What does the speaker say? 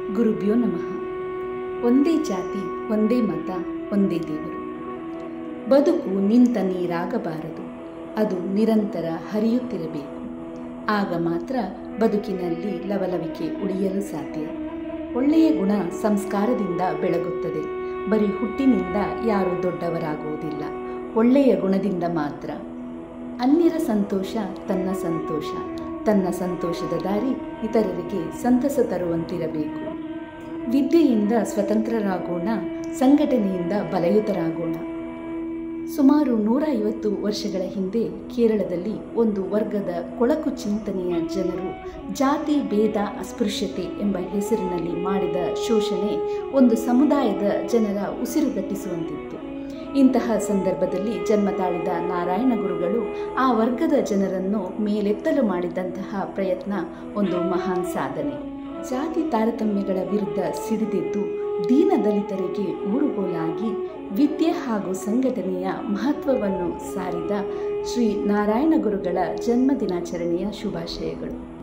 ಗುರುಭ್ಯೋ ನಮಃ ಒಂದೇ ಜಾತಿ ಒಂದೇ ಮತ ಒಂದೇ ದೇವರು ಬದುಕು ನಿಂತ ನೀರಾಗಬಾರದು ಅದು ನಿರಂತರ ಹರಿಯುತ್ತಿರಬೇಕು ಆಗ ಮಾತ್ರ ಬದುಕಿನಲ್ಲಿ ಲವಲವಿಕೆ ಉಳಿಯಲು ಸಾಧ್ಯ ಒಳ್ಳೆಯ ಗುಣ ಸಂಸ್ಕಾರದಿಂದ ಬೆಳಗುತ್ತದೆ ಬರೀ ಹುಟ್ಟಿನಿಂದ ಯಾರೂ ದೊಡ್ಡವರಾಗುವುದಿಲ್ಲ ಒಳ್ಳೆಯ ಗುಣದಿಂದ ಮಾತ್ರ ಅನ್ಯರ ಸಂತೋಷ ತನ್ನ ಸಂತೋಷ ತನ್ನ ಸಂತೋಷದ ದಾರಿ ಇತರರಿಗೆ ಸಂತಸ ತರುವಂತಿರಬೇಕು ವಿದ್ಯೆಯಿಂದ ಸ್ವತಂತ್ರರಾಗೋಣ ಸಂಘಟನೆಯಿಂದ ಬಲಯುತರಾಗೋಣ ಸುಮಾರು ನೂರ ಐವತ್ತು ವರ್ಷಗಳ ಹಿಂದೆ ಕೇರಳದಲ್ಲಿ ಒಂದು ವರ್ಗದ ಕೊಳಕು ಚಿಂತನೆಯ ಜನರು ಜಾತಿ ಭೇದ ಅಸ್ಪೃಶ್ಯತೆ ಎಂಬ ಹೆಸರಿನಲ್ಲಿ ಮಾಡಿದ ಶೋಷಣೆ ಒಂದು ಸಮುದಾಯದ ಜನರ ಉಸಿರುಗಟ್ಟಿಸುವಂತಿತ್ತು ಇಂತಹ ಸಂದರ್ಭದಲ್ಲಿ ಜನ್ಮ ತಾಳಿದ ನಾರಾಯಣ ಗುರುಗಳು ಆ ವರ್ಗದ ಜನರನ್ನು ಮೇಲೆತ್ತಲು ಮಾಡಿದಂತಹ ಪ್ರಯತ್ನ ಒಂದು ಮಹಾನ್ ಸಾಧನೆ ಜಾತಿ ತಾರತಮ್ಯಗಳ ವಿರುದ್ಧ ಸಿಡಿದೆದ್ದು ದೀನ ದಲಿತರಿಗೆ ಊರುಗೋಲಾಗಿ ವಿದ್ಯೆ ಹಾಗೂ ಸಂಘಟನೆಯ ಮಹತ್ವವನ್ನು ಸಾರಿದ ಶ್ರೀ ನಾರಾಯಣ ಗುರುಗಳ ಜನ್ಮ ದಿನಾಚರಣೆಯ ಶುಭಾಶಯಗಳು